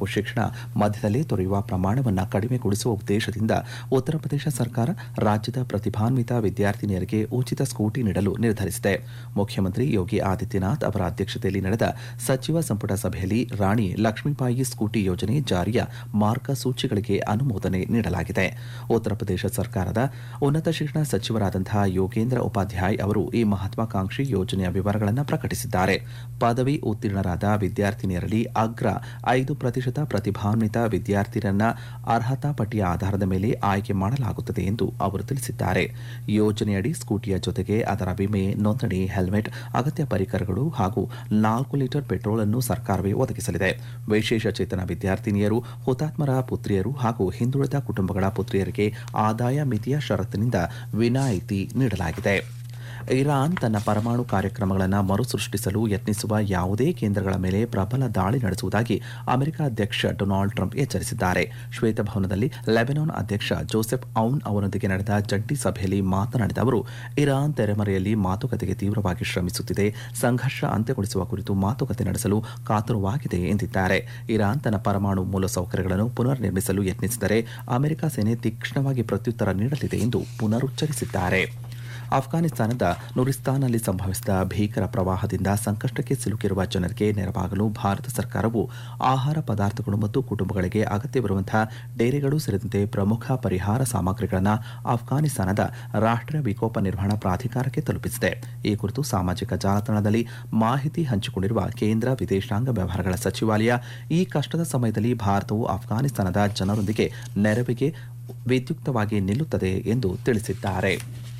ತಪ್ಪು ಶಿಕ್ಷಣ ಮಧ್ಯದಲ್ಲಿ ತೊರೆಯುವ ಪ್ರಮಾಣವನ್ನು ಕಡಿಮೆಗೊಳಿಸುವ ಉದ್ದೇಶದಿಂದ ಉತ್ತರ ಪ್ರದೇಶ ಸರ್ಕಾರ ರಾಜ್ಯದ ಪ್ರತಿಭಾನ್ವಿತ ವಿದ್ಯಾರ್ಥಿನಿಯರಿಗೆ ಉಚಿತ ಸ್ಕೂಟಿ ನೀಡಲು ನಿರ್ಧರಿಸಿದೆ ಮುಖ್ಯಮಂತ್ರಿ ಯೋಗಿ ಆದಿತ್ಯನಾಥ್ ಅವರ ಅಧ್ಯಕ್ಷತೆಯಲ್ಲಿ ನಡೆದ ಸಚಿವ ಸಂಪುಟ ಸಭೆಯಲ್ಲಿ ರಾಣಿ ಲಕ್ಷ್ಮೀಬಾಯಿ ಸ್ಕೂಟಿ ಯೋಜನೆ ಜಾರಿಯ ಮಾರ್ಗಸೂಚಿಗಳಿಗೆ ಅನುಮೋದನೆ ನೀಡಲಾಗಿದೆ ಉತ್ತರ ಪ್ರದೇಶ ಸರ್ಕಾರದ ಉನ್ನತ ಶಿಕ್ಷಣ ಸಚಿವರಾದಂತಹ ಯೋಗೇಂದ್ರ ಉಪಾಧ್ಯಾಯ್ ಅವರು ಈ ಮಹತ್ವಾಕಾಂಕ್ಷಿ ಯೋಜನೆಯ ವಿವರಗಳನ್ನು ಪ್ರಕಟಿಸಿದ್ದಾರೆ ಪದವಿ ಉತ್ತೀರ್ಣರಾದ ವಿದ್ಯಾರ್ಥಿನಿಯರಲ್ಲಿ ಅಗ್ರ ಐದು ಪ್ರತಿಶತ ಪ್ರತಿಭಾನ್ವಿತ ವಿದ್ಯಾರ್ಥಿಯರನ್ನ ಅರ್ಹತಾ ಪಟ್ಟಿಯ ಆಧಾರದ ಮೇಲೆ ಆಯ್ಕೆ ಮಾಡಲಾಗುತ್ತದೆ ಎಂದು ಅವರು ತಿಳಿಸಿದ್ದಾರೆ ಯೋಜನೆಯಡಿ ಸ್ಕೂಟಿಯ ಜೊತೆಗೆ ಅದರ ವಿಮೆ ನೋಂದಣಿ ಹೆಲ್ಮೆಟ್ ಅಗತ್ಯ ಪರಿಕರಗಳು ಹಾಗೂ ನಾಲ್ಕು ಲೀಟರ್ ಪೆಟ್ರೋಲ್ ಅನ್ನು ಸರ್ಕಾರವೇ ಒದಗಿಸಲಿದೆ ವಿಶೇಷ ಚೇತನ ವಿದ್ಯಾರ್ಥಿನಿಯರು ಹುತಾತ್ಮರ ಪುತ್ರಿಯರು ಹಾಗೂ ಹಿಂದುಳಿದ ಕುಟುಂಬಗಳ ಪುತ್ರಿಯರಿಗೆ ಆದಾಯ ಮಿತಿಯ ಷರತ್ತಿನಿಂದ ವಿನಾಯಿತಿ ನೀಡಲಾಗಿದೆ ಇರಾನ್ ತನ್ನ ಪರಮಾಣು ಕಾರ್ಯಕ್ರಮಗಳನ್ನು ಮರುಸೃಷ್ಟಿಸಲು ಯತ್ನಿಸುವ ಯಾವುದೇ ಕೇಂದ್ರಗಳ ಮೇಲೆ ಪ್ರಬಲ ದಾಳಿ ನಡೆಸುವುದಾಗಿ ಅಮೆರಿಕ ಅಧ್ಯಕ್ಷ ಡೊನಾಲ್ಡ್ ಟ್ರಂಪ್ ಎಚ್ಚರಿಸಿದ್ದಾರೆ ಶ್ವೇತಭವನದಲ್ಲಿ ಲೆಬನಾನ್ ಅಧ್ಯಕ್ಷ ಜೋಸೆಫ್ ಔನ್ ಅವರೊಂದಿಗೆ ನಡೆದ ಜಂಟಿ ಸಭೆಯಲ್ಲಿ ಮಾತನಾಡಿದ ಅವರು ಇರಾನ್ ತೆರೆಮರೆಯಲ್ಲಿ ಮಾತುಕತೆಗೆ ತೀವ್ರವಾಗಿ ಶ್ರಮಿಸುತ್ತಿದೆ ಸಂಘರ್ಷ ಅಂತ್ಯಗೊಳಿಸುವ ಕುರಿತು ಮಾತುಕತೆ ನಡೆಸಲು ಕಾತುರವಾಗಿದೆ ಎಂದಿದ್ದಾರೆ ಇರಾನ್ ತನ್ನ ಪರಮಾಣು ಮೂಲಸೌಕರ್ಯಗಳನ್ನು ಪುನರ್ ನಿರ್ಮಿಸಲು ಯತ್ನಿಸಿದರೆ ಅಮೆರಿಕ ಸೇನೆ ತೀಕ್ಷ್ಣವಾಗಿ ಪ್ರತ್ಯುತ್ತರ ನೀಡಲಿದೆ ಎಂದು ಪುನರುಚ್ಚರಿಸಿದ್ದಾರೆ ಅಫ್ಘಾನಿಸ್ತಾನದ ನುರಿಸ್ತಾನ್ನಲ್ಲಿ ಸಂಭವಿಸಿದ ಭೀಕರ ಪ್ರವಾಹದಿಂದ ಸಂಕಷ್ಟಕ್ಕೆ ಸಿಲುಕಿರುವ ಜನರಿಗೆ ನೆರವಾಗಲು ಭಾರತ ಸರ್ಕಾರವು ಆಹಾರ ಪದಾರ್ಥಗಳು ಮತ್ತು ಕುಟುಂಬಗಳಿಗೆ ಅಗತ್ಯವಿರುವಂತಹ ಡೇರೆಗಳು ಸೇರಿದಂತೆ ಪ್ರಮುಖ ಪರಿಹಾರ ಸಾಮಗ್ರಿಗಳನ್ನು ಅಫ್ಘಾನಿಸ್ತಾನದ ರಾಷ್ಟ್ರೀಯ ವಿಕೋಪ ನಿರ್ವಹಣಾ ಪ್ರಾಧಿಕಾರಕ್ಕೆ ತಲುಪಿಸಿದೆ ಈ ಕುರಿತು ಸಾಮಾಜಿಕ ಜಾಲತಾಣದಲ್ಲಿ ಮಾಹಿತಿ ಹಂಚಿಕೊಂಡಿರುವ ಕೇಂದ್ರ ವಿದೇಶಾಂಗ ವ್ಯವಹಾರಗಳ ಸಚಿವಾಲಯ ಈ ಕಷ್ಟದ ಸಮಯದಲ್ಲಿ ಭಾರತವು ಅಫ್ಘಾನಿಸ್ತಾನದ ಜನರೊಂದಿಗೆ ನೆರವಿಗೆ ವಿದ್ಯುಕ್ತವಾಗಿ ನಿಲ್ಲುತ್ತದೆ ಎಂದು ತಿಳಿಸಿದ್ದಾರೆ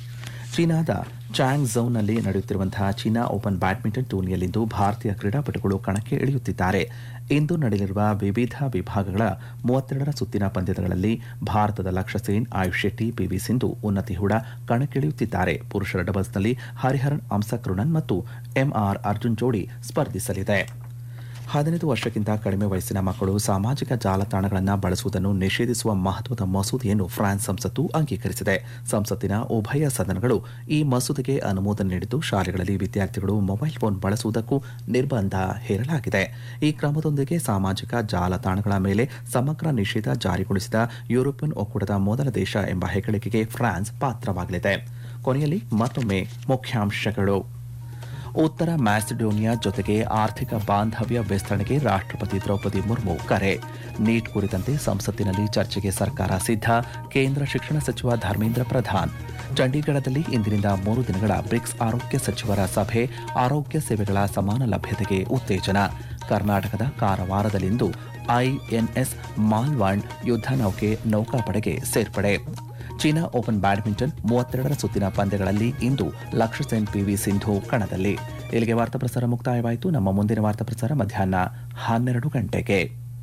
ಚೀನಾದ ಚಾಂಗ್ ಝೌನ್ನಲ್ಲಿ ನಡೆಯುತ್ತಿರುವಂತಹ ಚೀನಾ ಓಪನ್ ಬ್ಯಾಡ್ಮಿಂಟನ್ ಟೂರ್ನಿಯಲ್ಲಿಂದು ಭಾರತೀಯ ಕ್ರೀಡಾಪಟುಗಳು ಕಣಕ್ಕೆ ಇಳಿಯುತ್ತಿದ್ದಾರೆ ಇಂದು ನಡೆಯಲಿರುವ ವಿವಿಧ ವಿಭಾಗಗಳ ಮೂವತ್ತೆರಡರ ಸುತ್ತಿನ ಪಂದ್ಯಗಳಲ್ಲಿ ಭಾರತದ ಲಕ್ಷ್ಯ ಸೇನ್ ಆಯುಷ್ ಶೆಟ್ಟಿ ಪಿವಿ ಸಿಂಧು ಉನ್ನತಿ ಹೂಡ ಕಣಕ್ಕಿಳಿಯುತ್ತಿದ್ದಾರೆ ಪುರುಷರ ಡಬಲ್ಸ್ನಲ್ಲಿ ಹರಿಹರನ್ ಅಂಸಕೃಣನ್ ಮತ್ತು ಎಂಆರ್ ಅರ್ಜುನ್ ಜೋಡಿ ಸ್ಪರ್ಧಿಸಲಿದೆ ಹದಿನೈದು ವರ್ಷಕ್ಕಿಂತ ಕಡಿಮೆ ವಯಸ್ಸಿನ ಮಕ್ಕಳು ಸಾಮಾಜಿಕ ಜಾಲತಾಣಗಳನ್ನು ಬಳಸುವುದನ್ನು ನಿಷೇಧಿಸುವ ಮಹತ್ವದ ಮಸೂದೆಯನ್ನು ಫ್ರಾನ್ಸ್ ಸಂಸತ್ತು ಅಂಗೀಕರಿಸಿದೆ ಸಂಸತ್ತಿನ ಉಭಯ ಸದನಗಳು ಈ ಮಸೂದೆಗೆ ಅನುಮೋದನೆ ನೀಡಿದ್ದು ಶಾಲೆಗಳಲ್ಲಿ ವಿದ್ಯಾರ್ಥಿಗಳು ಮೊಬೈಲ್ ಫೋನ್ ಬಳಸುವುದಕ್ಕೂ ನಿರ್ಬಂಧ ಹೇರಲಾಗಿದೆ ಈ ಕ್ರಮದೊಂದಿಗೆ ಸಾಮಾಜಿಕ ಜಾಲತಾಣಗಳ ಮೇಲೆ ಸಮಗ್ರ ನಿಷೇಧ ಜಾರಿಗೊಳಿಸಿದ ಯುರೋಪಿಯನ್ ಒಕ್ಕೂಟದ ಮೊದಲ ದೇಶ ಎಂಬ ಹೆಗ್ಗಳಿಕೆಗೆ ಫ್ರಾನ್ಸ್ ಪಾತ್ರವಾಗಲಿದೆ ಕೊನೆಯಲ್ಲಿ ಮತ್ತೊಮ್ಮೆ ಮುಖ್ಯಾಂಶಗಳು ಉತ್ತರ ಮ್ಯಾಸಿಡೋನಿಯಾ ಜೊತೆಗೆ ಆರ್ಥಿಕ ಬಾಂಧವ್ಯ ವಿಸ್ತರಣೆಗೆ ರಾಷ್ಟ್ರಪತಿ ದ್ರೌಪದಿ ಮುರ್ಮು ಕರೆ ನೀಟ್ ಕುರಿತಂತೆ ಸಂಸತ್ತಿನಲ್ಲಿ ಚರ್ಚೆಗೆ ಸರ್ಕಾರ ಸಿದ್ಧ ಕೇಂದ್ರ ಶಿಕ್ಷಣ ಸಚಿವ ಧರ್ಮೇಂದ್ರ ಪ್ರಧಾನ್ ಚಂಡೀಗಢದಲ್ಲಿ ಇಂದಿನಿಂದ ಮೂರು ದಿನಗಳ ಬ್ರಿಕ್ಸ್ ಆರೋಗ್ಯ ಸಚಿವರ ಸಭೆ ಆರೋಗ್ಯ ಸೇವೆಗಳ ಸಮಾನ ಲಭ್ಯತೆಗೆ ಉತ್ತೇಜನ ಕರ್ನಾಟಕದ ಕಾರವಾರದಲ್ಲಿಂದು ಐಎನ್ಎಸ್ ಮಾಲ್ವಾಂಡ್ ಯುದ್ಧ ನೌಕೆ ನೌಕಾಪಡೆಗೆ ಸೇರ್ಪಡೆ ಚೀನಾ ಓಪನ್ ಬ್ಯಾಡ್ಮಿಂಟನ್ ಮೂವತ್ತೆರಡರ ಸುತ್ತಿನ ಪಂದ್ಯಗಳಲ್ಲಿ ಇಂದು ಲಕ್ಷ್ಯ ಸೆನ್ ಪಿವಿ ಸಿಂಧು ಕಣದಲ್ಲಿ ಇಲ್ಲಿಗೆ ವಾರ್ತಾ ಪ್ರಸಾರ ಮುಕ್ತಾಯವಾಯಿತು ನಮ್ಮ ಮುಂದಿನ ವಾರ್ತಾ ಪ್ರಸಾರ ಮಧ್ಯಾಹ್ನ ಹನ್ನೆರಡು ಗಂಟೆಗೆ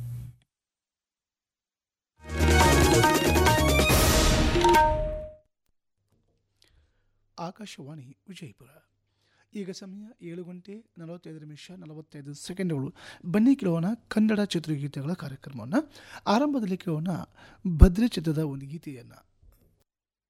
ಆಕಾಶವಾಣಿ ವಿಜಯಪುರ ಈಗ ಸಮಯ ಏಳು ಗಂಟೆ ನಲವತ್ತೈದು ನಿಮಿಷ ನಲವತ್ತೈದು ಸೆಕೆಂಡ್ಗಳು ಬನ್ನಿ ಕೇಳೋಣ ಕನ್ನಡ ಚಿತ್ರಗೀತೆಗಳ ಕಾರ್ಯಕ್ರಮವನ್ನು ಆರಂಭದಲ್ಲಿ ಕೇಳೋಣ ಭದ್ರಿ ಚಿತ್ರದ ಒಂದು ಗೀತೆಯನ್ನು